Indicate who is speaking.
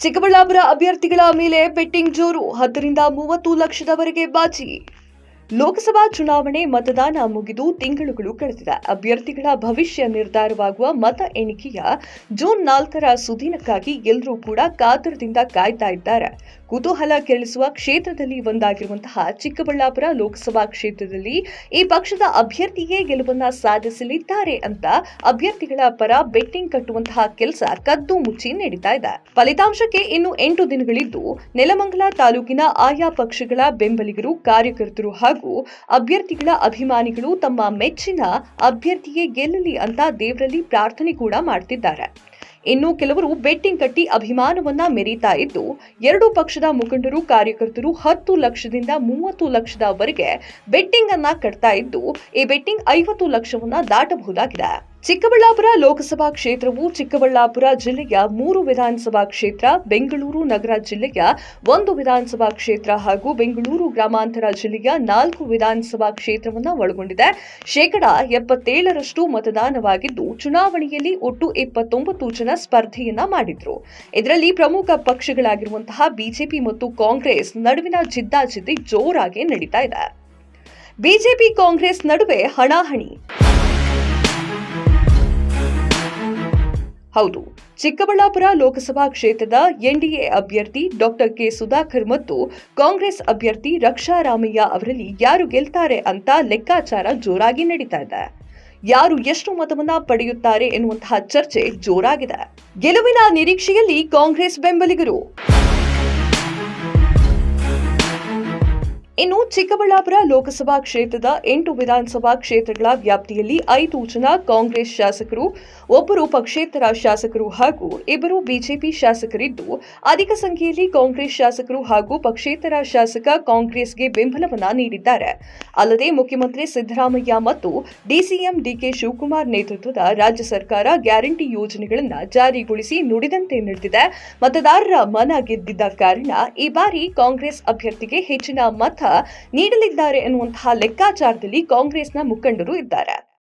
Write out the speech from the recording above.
Speaker 1: ಚಿಕ್ಕಬಳ್ಳಾಪುರ ಅಭ್ಯರ್ಥಿಗಳ ಮೇಲೆ ಬೆಟ್ಟಿಂಗ್ ಜೋರು ಹತ್ತರಿಂದ ಮೂವತ್ತು ಲಕ್ಷದವರೆಗೆ ಬಾಜಿ ಲೋಕಸಭಾ ಚುನಾವಣೆ ಮತದಾನ ಮುಗಿದು ತಿಂಗಳುಗಳು ಕಳೆದಿದೆ ಅಭ್ಯರ್ಥಿಗಳ ಭವಿಷ್ಯ ನಿರ್ಧಾರವಾಗುವ ಮತ ಎಣಿಕೆಯ ಜೂನ್ ನಾಲ್ಕರ ಸುದಿನಕ್ಕಾಗಿ ಎಲ್ಲರೂ ಕೂಡ ಕಾತರದಿಂದ ಕಾಯ್ತಾ ಇದ್ದಾರೆ ಕುತೂಹಲ ಕೆರಳಿಸುವ ಕ್ಷೇತ್ರದಲ್ಲಿ ಒಂದಾಗಿರುವಂತಹ ಚಿಕ್ಕಬಳ್ಳಾಪುರ ಲೋಕಸಭಾ ಕ್ಷೇತ್ರದಲ್ಲಿ ಈ ಪಕ್ಷದ ಅಭ್ಯರ್ಥಿಯೇ ಗೆಲುವನ್ನ ಸಾಧಿಸಲಿದ್ದಾರೆ ಅಂತ ಅಭ್ಯರ್ಥಿಗಳ ಪರ ಬೆಟ್ಟಿಂಗ್ ಕಟ್ಟುವಂತಹ ಕೆಲಸ ಕದ್ದು ಮುಚ್ಚಿ ನಡೀತಾ ಇದೆ ಫಲಿತಾಂಶಕ್ಕೆ ಇನ್ನು ಎಂಟು ದಿನಗಳಿದ್ದು ನೆಲಮಂಗಲ ತಾಲೂಕಿನ ಆಯಾ ಪಕ್ಷಗಳ ಬೆಂಬಲಿಗರು ಕಾರ್ಯಕರ್ತರು ಹಾಗೂ ಅಭ್ಯರ್ಥಿಗಳ ಅಭಿಮಾನಿಗಳು ತಮ್ಮ ಮೆಚ್ಚಿನ ಅಭ್ಯರ್ಥಿಯೇ ಗೆಲ್ಲಲಿ ಅಂತ ದೇವರಲ್ಲಿ ಪ್ರಾರ್ಥನೆ ಕೂಡ ಮಾಡ್ತಿದ್ದಾರೆ ಇನ್ನು ಕೆಲವರು ಬೆಟ್ಟಿಂಗ್ ಕಟ್ಟಿ ಅಭಿಮಾನವನ್ನ ಮೆರೀತಾ ಇದ್ದು ಎರಡೂ ಪಕ್ಷದ ಮುಖಂಡರು ಕಾರ್ಯಕರ್ತರು ಹತ್ತು ಲಕ್ಷದಿಂದ ಮೂವತ್ತು ಲಕ್ಷದವರೆಗೆ ಬೆಟ್ಟಿಂಗ್ ಅನ್ನ ಕಟ್ತಾ ಇದ್ದು ಈ ಬೆಟ್ಟಿಂಗ್ ಐವತ್ತು ಲಕ್ಷವನ್ನ ದಾಟಬಹುದಾಗಿದೆ ಚಿಕ್ಕಬಳ್ಳಾಪುರ ಲೋಕಸಭಾ ಕ್ಷೇತ್ರವು ಚಿಕ್ಕಬಳ್ಳಾಪುರ ಜಿಲ್ಲೆಯ ಮೂರು ವಿಧಾನಸಭಾ ಕ್ಷೇತ್ರ ಬೆಂಗಳೂರು ನಗರ ಜಿಲ್ಲೆಯ ಒಂದು ವಿಧಾನಸಭಾ ಕ್ಷೇತ್ರ ಹಾಗೂ ಬೆಂಗಳೂರು ಗ್ರಾಮಾಂತರ ಜಿಲ್ಲೆಯ ನಾಲ್ಕು ವಿಧಾನಸಭಾ ಕ್ಷೇತ್ರವನ್ನು ಒಳಗೊಂಡಿದೆ ಶೇಕಡಾ ಎಪ್ಪತ್ತೇಳರಷ್ಟು ಮತದಾನವಾಗಿದ್ದು ಚುನಾವಣೆಯಲ್ಲಿ ಒಟ್ಟು ಇಪ್ಪತ್ತೊಂಬತ್ತು ಜನ ಸ್ಪರ್ಧೆಯನ್ನ ಮಾಡಿದ್ರು ಇದರಲ್ಲಿ ಪ್ರಮುಖ ಪಕ್ಷಗಳಾಗಿರುವಂತಹ ಬಿಜೆಪಿ ಮತ್ತು ಕಾಂಗ್ರೆಸ್ ನಡುವಿನ ಜಿದ್ದಾಜಿದ್ದಿ ಜೋರಾಗಿ ನಡೀತಾ ಇದೆ ಬಿಜೆಪಿ ಕಾಂಗ್ರೆಸ್ ನಡುವೆ ಹಣಾಹಣಿ ಹೌದು ಚಿಕ್ಕಬಳ್ಳಾಪುರ ಲೋಕಸಭಾ ಕ್ಷೇತ್ರದ ಎನ್ಡಿಎ ಅಭ್ಯರ್ಥಿ ಡಾಕ್ಟರ್ ಕೆ ಸುಧಾಕರ್ ಮತ್ತು ಕಾಂಗ್ರೆಸ್ ಅಭ್ಯರ್ಥಿ ರಕ್ಷಾರಾಮಯ್ಯ ಅವರಲ್ಲಿ ಯಾರು ಗೆಲ್ತಾರೆ ಅಂತ ಲೆಕ್ಕಾಚಾರ ಜೋರಾಗಿ ನಡೀತಾ ಇದೆ ಯಾರು ಎಷ್ಟು ಮತವನ್ನ ಪಡೆಯುತ್ತಾರೆ ಎನ್ನುವಂತಹ ಚರ್ಚೆ ಜೋರಾಗಿದೆ ಗೆಲುವಿನ ನಿರೀಕ್ಷೆಯಲ್ಲಿ ಕಾಂಗ್ರೆಸ್ ಬೆಂಬಲಿಗರು ಇನ್ನು ಚಿಕ್ಕಬಳ್ಳಾಪುರ ಲೋಕಸಭಾ ಕ್ಷೇತ್ರದ ಎಂಟು ವಿಧಾನಸಭಾ ಕ್ಷೇತ್ರಗಳ ವ್ಯಾಪ್ತಿಯಲ್ಲಿ ಐದು ಜನ ಕಾಂಗ್ರೆಸ್ ಶಾಸಕರು ಒಬ್ಬರು ಪಕ್ಷೇತರ ಶಾಸಕರು ಹಾಗೂ ಇಬ್ಬರು ಬಿಜೆಪಿ ಶಾಸಕರಿದ್ದು ಅಧಿಕ ಸಂಖ್ಯೆಯಲ್ಲಿ ಕಾಂಗ್ರೆಸ್ ಶಾಸಕರು ಹಾಗೂ ಪಕ್ಷೇತರ ಶಾಸಕ ಕಾಂಗ್ರೆಸ್ಗೆ ಬೆಂಬಲವನ್ನ ನೀಡಿದ್ದಾರೆ ಅಲ್ಲದೆ ಮುಖ್ಯಮಂತ್ರಿ ಸಿದ್ದರಾಮಯ್ಯ ಮತ್ತು ಡಿಸಿಎಂ ಡಿಕೆ ಶಿವಕುಮಾರ್ ನೇತೃತ್ವದ ರಾಜ್ಯ ಸರ್ಕಾರ ಗ್ಯಾರಂಟಿ ಯೋಜನೆಗಳನ್ನು ಜಾರಿಗೊಳಿಸಿ ನುಡಿದಂತೆ ನಡೆದಿದೆ ಮತದಾರರ ಮನ ಗೆದ್ದಿದ್ದ ಕಾರಣ ಈ ಬಾರಿ ಕಾಂಗ್ರೆಸ್ ಅಭ್ಯರ್ಥಿಗೆ ಹೆಚ್ಚಿನ ಮತ ನೀಡಲಿದ್ದಾರೆ ಎನ್ನುವಂತಹ ಲೆಕ್ಕಾಚಾರದಲ್ಲಿ ಕಾಂಗ್ರೆಸ್ನ ಮುಖಂಡರು ಇದ್ದಾರೆ